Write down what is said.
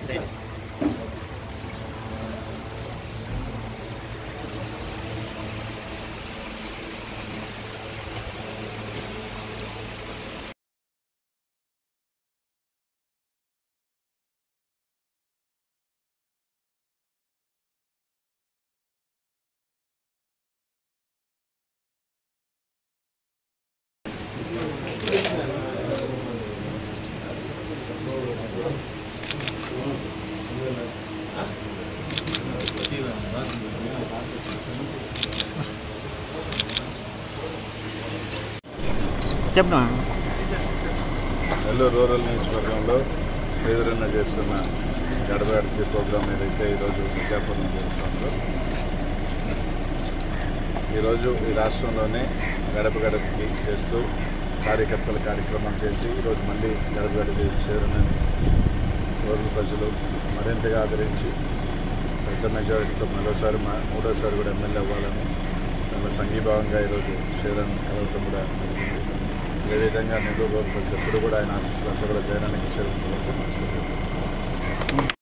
చెప్పు నెల్లూరు రూరల్ నియోజకవర్గంలో శ్రీధరన్న చేస్తున్న గడప గడపి ప్రోగ్రాం ఏదైతే ఈరోజు విద్యాపురం జరుగుతుందో ఈరోజు ఈ రాష్ట్రంలోనే గడప గడపకి చేస్తూ కార్యకర్తల కార్యక్రమం చేసి ఈరోజు మళ్ళీ గడప గడప శ్రీధరన్నని రూరల్ ప్రజలు మరింతగా ఆదరించి పెద్ద మెజారిటీతో మరోసారి మా మూడోసారి కూడా ఎమ్మెల్యే అవ్వాలని మేము సంఘీభావంగా ఈరోజు శ్రీధరన్ కలవటం కూడా జరిగింది అదేవిధంగా నెల్లూరు రోజు ప్రజలు ఎప్పుడు కూడా ఆయన ఆశీస్సులు అంతా కూడా జగనానికి చేరుకుంటారు